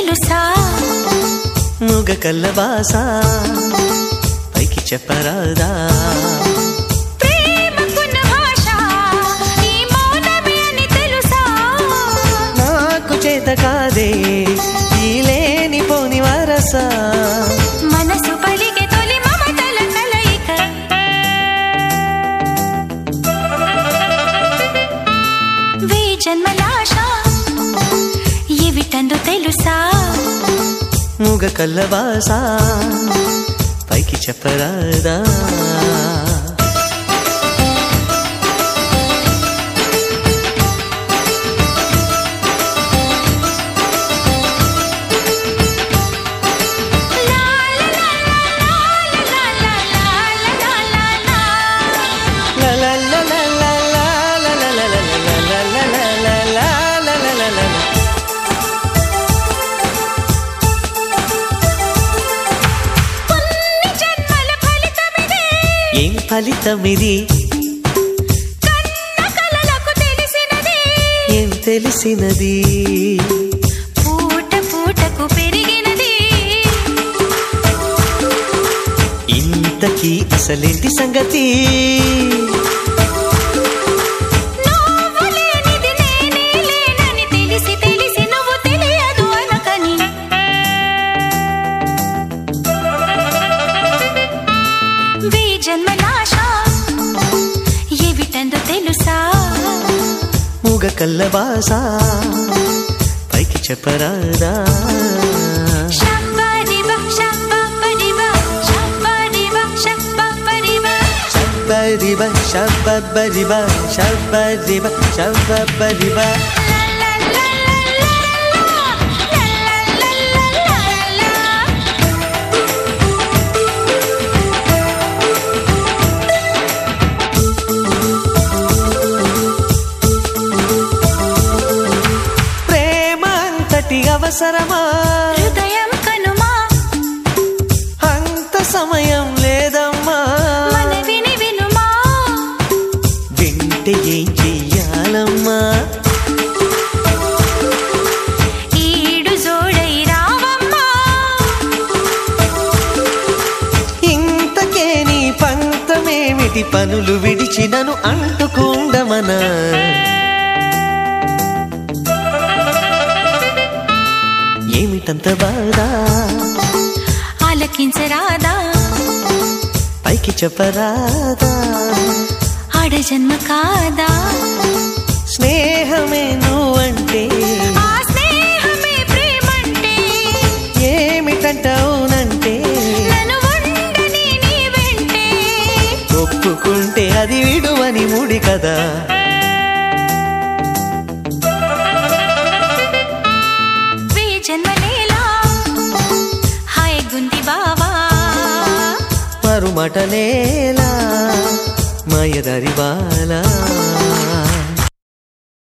తెలుసా మూగ కళ్ళ బాస పైకి చెప్పరాదా ప్రేమకున్న భాష ఈ మౌనమే అని తెలుసా నాకు చేత కాదే ఈ లేని పోని వరస మనసు పలికే తొలి మమతల కలయిక వే జన్మలాశ ఏవిటందు తెలుసా మూగ కళ్ళ బాస పైకి చెప్పరాదా లా లా లా లా లా లా లా లా లా లా లా లా లా లా లా లా లా లా. కొన్ని జన్మల ఫలితమిదే ఏం ఫలితం ఇది కన్న కలలకు తెలిసినది ఏం తెలిసినది పూట పూటకు పెరిగినది ఇంతకీ అసలేంటి సంగతి నువ్వు లేనిది నేనే లేనని తెలిసి తెలిసి నువ్వు తెలియదు అనకని వే జన్మలాశ ఏవిటందు తెలుసా మూగ కళ్ళ బాస పైకి చెప్పరాదా శబ్బరిబ శబ్బరిబ శబ్బరిబ శబ్బరిబ శబ్బరిబ శబ్బరిబ శబ్బరిబ శబ్బరిబ ప్రేమ అంతటి అవసరమా హృదయం కనుమా అంత సమయం లేదమ్మా మనవిని వినుమా వింటే ఏం చెయ్యాలమ్మా ఈడు జోడై రావమ్మా ఇంతకే నీ పంతమేమిటి పనులు విడిచి నన్ను అంటుకుండమనా ఏమిటంత బాధ ఆలకించరాదా పైకి చెప్పరాదా ఆడ జన్మ కాదా స్నేహమే నువ్వంటే ఆ స్నేహమే ప్రేమంటే ఏమిటంటావునంటే నన్ను ఉండని నీ వెంటే ఒప్పుకుంటే అది విడువని ముడి కదా వే జన్మలేలా హాయ్ గుంది బావా మరుమటలేలా మాయదారి బాలా